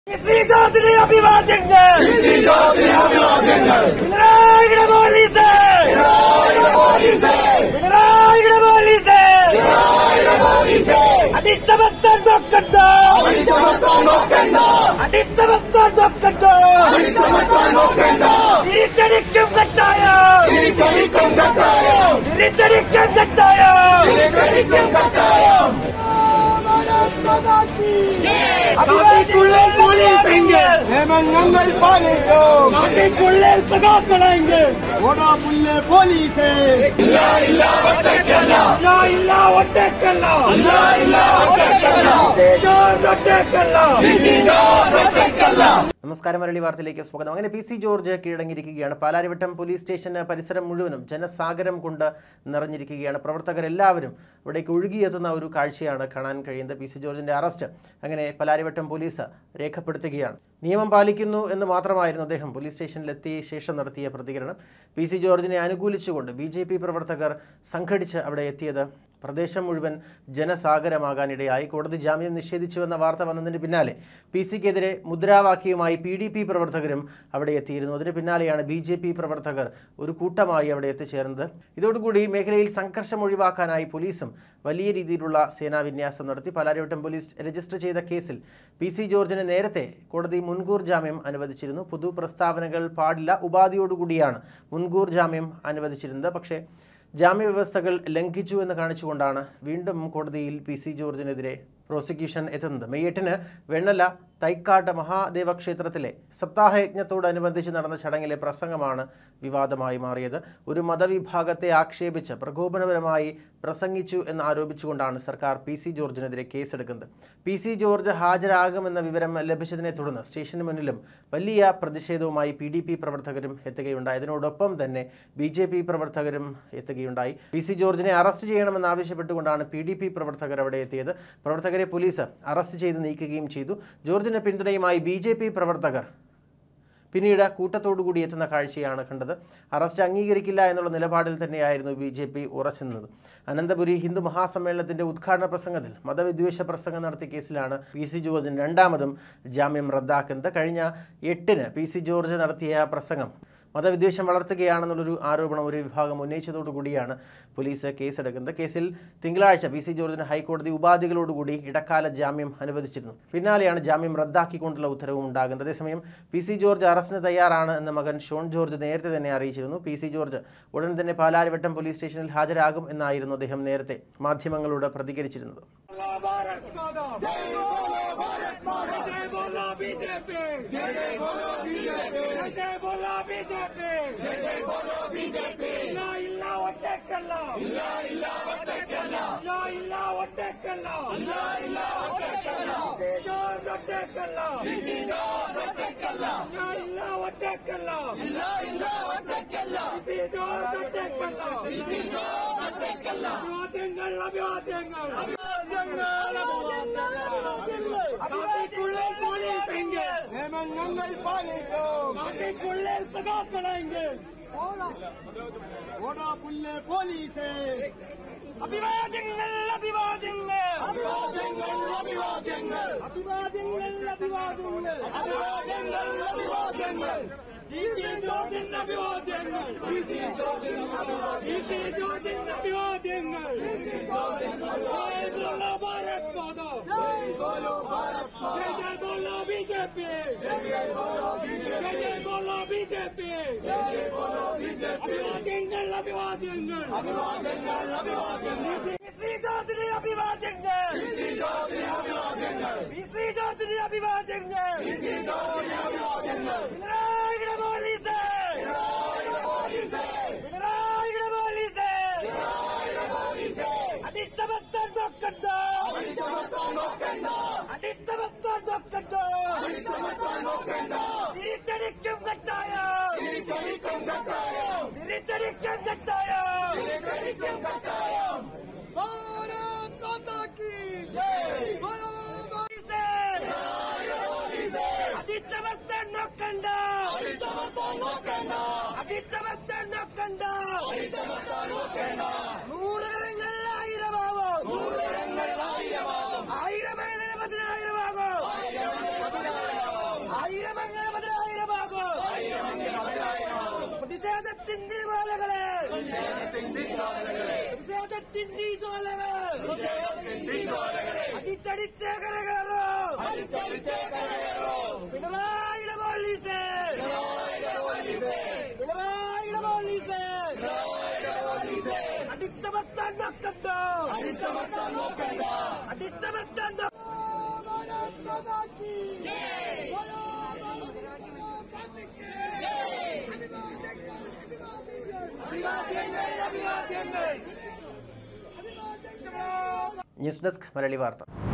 ജോർജിന് അഭിവാദ്യങ്ങൾ പിണറായിയുടെ പോലീസ് പിണറായിയുടെ പോലീസ് അടിച്ചമർത്താൻ നോക്കണ്ട അടിച്ചമർത്താൻ നോക്കണ്ട തിരിച്ചടിക്കും കട്ടായം തിരിച്ചടിക്കും കട്ടായം അഭിവാദ്യങ്ങൾ പോലീസെങ്കിൽ നിയമങ്ങൾ പാലിക്കും നാട്ടിക്കുള്ളിൽ സഖാക്കളെങ്കിൽ ഓടാ പുല്ല് പോലീസ് ഇല്ല ഇല്ല ഒറ്റക്കല്ല ജോർജ് ഒറ്റക്കല്ല നമസ്കാരം മരളി വാർത്തയിലേക്ക് സ്വാഗതം അങ്ങനെ പി സി ജോർജ് കീഴടങ്ങിയിരിക്കുകയാണ് പാലാരിവട്ടം പോലീസ് സ്റ്റേഷന് പരിസരം മുഴുവനും ജനസാഗരം കൊണ്ട് നിറഞ്ഞിരിക്കുകയാണ് പ്രവർത്തകരെല്ലാവരും ഇവിടേക്ക് ഒഴുകിയെത്തുന്ന ഒരു കാഴ്ചയാണ് കാണാൻ കഴിയുന്നത് പി സി ജോർജിന്റെ അറസ്റ്റ് അങ്ങനെ പാലാരിവട്ടം പോലീസ് രേഖപ്പെടുത്തുകയാണ് നിയമം പാലിക്കുന്നു എന്ന് മാത്രമായിരുന്നു അദ്ദേഹം പോലീസ് സ്റ്റേഷനിലെത്തിയ ശേഷം നടത്തിയ പ്രതികരണം പി സി ജോർജിനെ അനുകൂലിച്ചുകൊണ്ട് ബി ജെ പി പ്രവർത്തകർ സംഘടിച്ച് അവിടെ എത്തിയത് പ്രദേശം മുഴുവൻ ജനസാഗരമാകാനിടയായി കോടതി ജാമ്യം നിഷേധിച്ചുവെന്ന വാർത്ത വന്നതിന് പിന്നാലെ പി സിക്കെതിരെ മുദ്രാവാക്യവുമായി പി ഡി പി പ്രവർത്തകരും അവിടെ എത്തിയിരുന്നു അതിന് പിന്നാലെയാണ് ബി ജെ പി പ്രവർത്തകർ ഒരു കൂട്ടമായി അവിടെ എത്തിച്ചേർന്നത് ഇതോടുകൂടി മേഖലയിൽ സംഘർഷം ഒഴിവാക്കാനായി പോലീസും വലിയ രീതിയിലുള്ള സേനാവിന്യാസം നടത്തി പാലാരിവട്ടം പോലീസ് രജിസ്റ്റർ ചെയ്ത കേസിൽ പി സി ജോർജിന് നേരത്തെ കോടതി മുൻകൂർ ജാമ്യം അനുവദിച്ചിരുന്നു പൊതു പ്രസ്താവനകൾ പാടില്ല ഉപാധിയോടുകൂടിയാണ് മുൻകൂർ ജാമ്യം അനുവദിച്ചിരുന്നത് പക്ഷേ ജാമ്യ വ്യവസ്ഥകൾ ലംഘിച്ചു എന്ന് കാണിച്ചുകൊണ്ടാണ് വീണ്ടും കോടതിയിൽ പി സി ജോർജിനെതിരെ പ്രോസിക്യൂഷൻ എത്തുന്നത് മെയ് എട്ടിന് വെണ്ണല തൈക്കാട്ട് മഹാദേവ ക്ഷേത്രത്തിലെ സപ്താഹയജ്ഞത്തോടനുബന്ധിച്ച് നടന്ന ചടങ്ങിലെ പ്രസംഗമാണ് വിവാദമായി മാറിയത് ഒരു മതവിഭാഗത്തെ ആക്ഷേപിച്ച് പ്രകോപനപരമായി പ്രസംഗിച്ചു എന്ന് ആരോപിച്ചുകൊണ്ടാണ് സർക്കാർ പി സി ജോർജിനെതിരെ കേസെടുക്കുന്നത് പി സി ജോർജ് ഹാജരാകുമെന്ന വിവരം ലഭിച്ചതിനെ തുടർന്ന് സ്റ്റേഷന് മുന്നിലും വലിയ പ്രതിഷേധവുമായി പി ഡി പി പ്രവർത്തകരും എത്തുകയുണ്ടായി അതിനോടൊപ്പം തന്നെ ബി ജെ പി പ്രവർത്തകരും എത്തുകയുണ്ടായി പി സി ജോർജിനെ അറസ്റ്റ് ചെയ്യണമെന്ന് ആവശ്യപ്പെട്ടുകൊണ്ടാണ് പി ഡി പി പ്രവർത്തകർ അവിടെ എത്തിയത് പ്രവർത്തകരെ പോലീസ് അറസ്റ്റ് ചെയ്ത് നീക്കുകയും ചെയ്തു ജോർജിന് പിന്തുണയുമായി ബി ജെ പി പ്രവർത്തകർ പിന്നീട് കൂട്ടത്തോടുകൂടി എത്തുന്ന കാഴ്ചയാണ് കണ്ടത് അറസ്റ്റ് അംഗീകരിക്കില്ല എന്നുള്ള നിലപാടിൽ തന്നെയായിരുന്നു ബി ജെ പി ഉറച്ചുനിന്നത് അനന്തപുരി ഹിന്ദു മഹാസമ്മേളനത്തിന്റെ ഉദ്ഘാടന പ്രസംഗത്തിൽ മതവിദ്വേഷ പ്രസംഗം നടത്തിയ കേസിലാണ് പി സി ജോർജിന് രണ്ടാമതും ജാമ്യം റദ്ദാക്കുന്നത് കഴിഞ്ഞ എട്ടിന് പി സി ജോർജ് നടത്തിയ പ്രസംഗം മതവിദ്വേഷം വളർത്തുകയാണെന്നുള്ളൊരു ആരോപണം ഒരു വിഭാഗം ഉന്നയിച്ചതോടുകൂടിയാണ് പോലീസ് കേസെടുക്കുന്നത് കേസിൽ തിങ്കളാഴ്ച പി സി ജോർജിന് ഹൈക്കോടതി ഉപാധികളോടുകൂടി ഇടക്കാല ജാമ്യം അനുവദിച്ചിരുന്നു പിന്നാലെയാണ് ജാമ്യം റദ്ദാക്കിക്കൊണ്ടുള്ള ഉത്തരവും ഉണ്ടാകുന്നത് അതേസമയം പി സി ജോർജ് അറസ്റ്റിന് തയ്യാറാണ് എന്ന് മകൻ ഷോൺ ജോർജ് നേരത്തെ തന്നെ അറിയിച്ചിരുന്നു പി സി ജോർജ് ഉടൻ തന്നെ പാലാരിവട്ടം പോലീസ് സ്റ്റേഷനിൽ ഹാജരാകും എന്നായിരുന്നു അദ്ദേഹം നേരത്തെ മാധ്യമങ്ങളോട് പ്രതികരിച്ചിരുന്നത് जय बोलो बीजेपी जय बोलो बीजेपी जय बोलो बीजेपी जय बोलो बीजेपी ಇಲ್ಲ ಇಲ್ಲ ಒಟ್ಟಕ್ಕಲ್ಲ ಇಲ್ಲ ಇಲ್ಲ ಒಟ್ಟಕ್ಕಲ್ಲ ಇಲ್ಲ ಇಲ್ಲ ಒಟ್ಟಕ್ಕಲ್ಲ ಇಲ್ಲ ಇಲ್ಲ ಒಟ್ಟಕ್ಕಲ್ಲ ಜೋರ್ ಒಟ್ಟಕ್ಕಲ್ಲ ಬಿಸಿ ಜೋರ್ ಒಟ್ಟಕ್ಕಲ್ಲ ಇಲ್ಲ ಇಲ್ಲ ಒಟ್ಟಕ್ಕಲ್ಲ ಇಲ್ಲ ಇಲ್ಲ ಒಟ್ಟಕ್ಕಲ್ಲ ಬಿಸಿ ಜೋರ್ ಒಟ್ಟಕ್ಕಲ್ಲ ಬಿಸಿ ಜೋರ್ ಒಟ್ಟಕ್ಕಲ್ಲ അഭിവാദ്യങ്ങൾ അഭിവാദ്യങ്ങൾ അഭിവാദ്യങ്ങൾ അഭിവാദ്യങ്ങൾ നാട്ടിക്കുള്ളിൽ പോലീസെങ്കിൽ നിയമങ്ങൾ പാലിക്കും നാട്ടിക്കുള്ളിൽ സഖാക്കളെങ്കിൽ ഓടാ പുല്ല് പോലീസ് അഭിവാദ്യങ്ങൾ അഭിവാദ്യങ്ങൾ അഭിവാദ്യങ്ങൾ അഭിവാദ്യങ്ങൾ അഭിവാദ്യങ്ങൾ അഭിവാദ്യങ്ങൾ അഭിവാദ്യങ്ങൾ അഭിവാദ്യങ്ങൾ ഈ സി ജോർജിന് അഭിവാദ്യങ്ങൾ ഈ സി ജോർജിന് അഭിവാദ്യങ്ങൾ ഈ സി ജോർജിന് അഭിവാദ്യങ്ങൾ ജയ് ബോലോ ഭാരത് മാതാ ജയ് ബോലോ ഭാരത് ജയ് ജയ് ബോലോ ബിജെപി ജയ് ബോലോ ബിജെപി ജയ് ബോലോ ബിജെപി ജയ് ബോലോ ബിജെപി അഭിവാദ്യങ്ങൾ അഭിവാദ്യങ്ങൾ അഭിവാദ്യങ്ങൾ അഭിവാദ്യങ്ങൾ സി ജോർജിന് അഭിവാദ്യങ്ങൾ സി ജോർജിന് അഭിവാദ്യങ്ങൾ സി ജോർജിന് അഭിവാദ്യങ്ങൾ സി ജോർജിന് അഭിവാദ്യങ്ങൾ പിണറായിയുടെ പോലീസ് പിണറായിയുടെ പോലീസ് പിണറായിയുടെ പോലീസ് അടിച്ചമർത്താൻ നോക്കണ്ട അടിച്ചമർത്താൻ നോക്കണ്ട അടിച്ചമർത്താൻ നോക്കണ്ട അടിച്ചമർത്താൻ നോക്കണ്ട തിരിച്ചടിക്കും കട്ടായം തിരിച്ചടിക്കും കട്ടായം തിരിച്ചടിക്കും കട്ടായം തിരിച്ചടിക്കും കട്ടായം ഭാരത് മാതാ കി അടിച്ചമർത്താൻ നോക്കണ്ട അടിച്ചമർത്താൻ നോക്കണ്ട അടിച്ചമർത്താൻ നോക്കണ്ട അടിച്ചമർത്താൻ നോക്കണ്ട നൂറുകരങ്ങൾ ആയിരമാവും നൂറുകരങ്ങൾ ആയിരമാവും ആയിരമേലെ പതിനായിരമാകും പ്രതിഷേധത്തിൻ തീജ്വാലകൾ അടിച്ചടിച്ച് കരകയറും പിണറായിയുടെ പോലീസ് പിണറായിയുടെ പോലീസ് അടിച്ചമർത്താൻ നോക്കണ്ടോ അടിച്ചമർത്താൻ നോ- അഭിവാദ്യങ്ങൾ അഭിവാദ്യങ്ങൾ ന്യൂസ് ഡെസ്ക് മലയാളി വാർത്ത